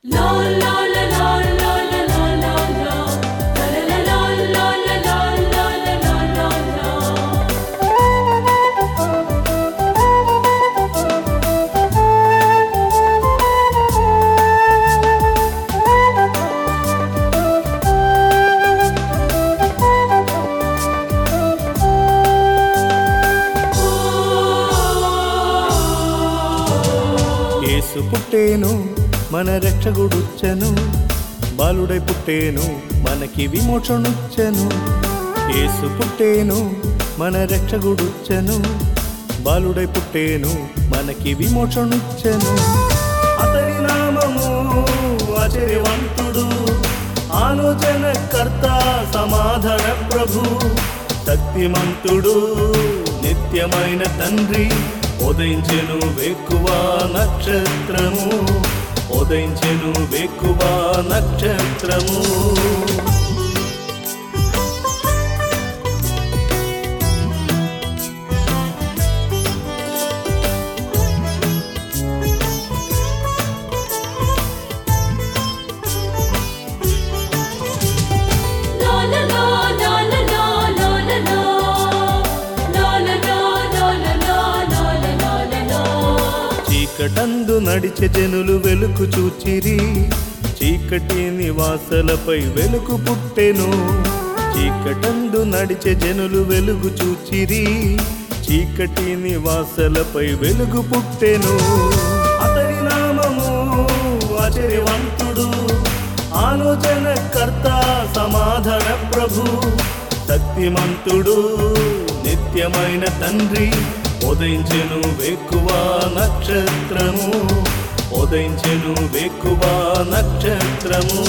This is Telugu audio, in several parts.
యేసు పుట్టేను మన రక్షగుడుచ్చను బాలుడై పుట్టేను మనకి విమోచనుచ్చను యేసు పుట్టేను మన రక్షగుడుచ్చను బాలుడై పుట్టేను మనకి విమోచనుచ్చను అతని నామము ఆశ్చర్యవంతుడు ఆలోచన కర్త సమాధాన ప్రభు శక్తిమంతుడు నిత్యమైన తండ్రి ఉదయించెను వేకువ నక్షత్రము ఉదయించెను వేకువ నక్షత్రము చీకటందు నడిచే జనులు వెలుగు చూచిరి చీకటి నివాసలపై వెలుగు పుట్టెను చీకటందు నడిచే జనులు వెలుగు చూచిరి చీకటి నివాసలపై వెలుగు పుట్టెను అతని నామము ఆశ్చర్యవంతుడు ఆలోచన కర్త సమాధాన ప్రభు శక్తిమంతుడు నిత్యమైన తండ్రి ఉదయించెను వేకువ నక్షత్రము ఉదయించెను వేకువ నక్షత్రము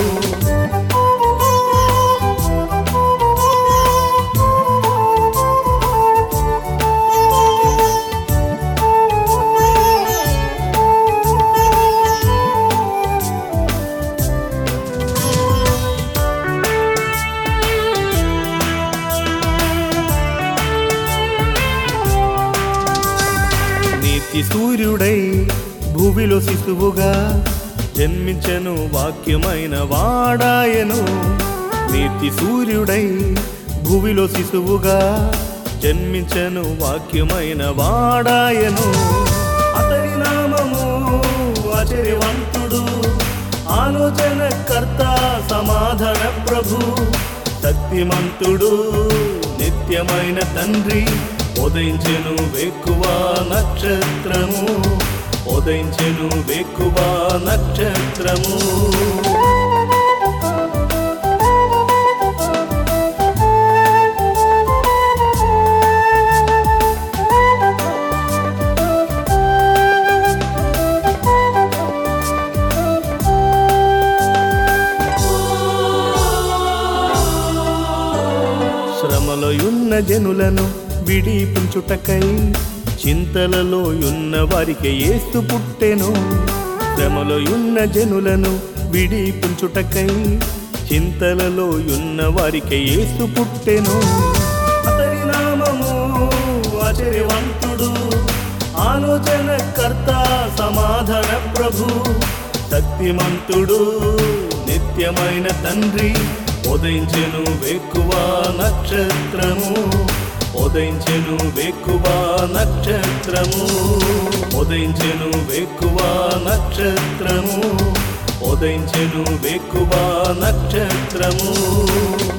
నీతి సూర్యుడై భూమిలో శిశువుగా జన్మించను వాక్యమైన వాడాయను నీతి సూర్యుడై భూమిలో శిశువుగా జన్మించను వాక్యమైన వాడాయను అతని నామము ఆశ్చర్యవంతుడు ఆలోచన కర్త సమాధాన ప్రభు శక్తిమంతుడు నిత్యమైన తండ్రి ఉదయించెను వేకువ నక్షత్రము ఉదయించెను వేకువ నక్షత్రము శ్రమలో ఉన్న జనులను విడిపించుటకై చింతలలో ఉన్న వారికి ఏస్తు పుట్టెను శ్రమలో ఉన్న జనులను విడిపించుటకై చింతలలో ఉన్న వారికి ఏస్తు పుట్టెను అతని నామము ఆశ్చర్యవంతుడు ఆలోచన కర్త సమాధాన ప్రభు శక్తిమంతుడు నిత్యమైన తండ్రి ఉదయించెను వేకువ నక్షత్రము ఉదయించెను వేకువ నక్షత్రము ఉదయించెను వేకువ నక్షత్రము ఉదయించెను వేకువ నక్షత్రము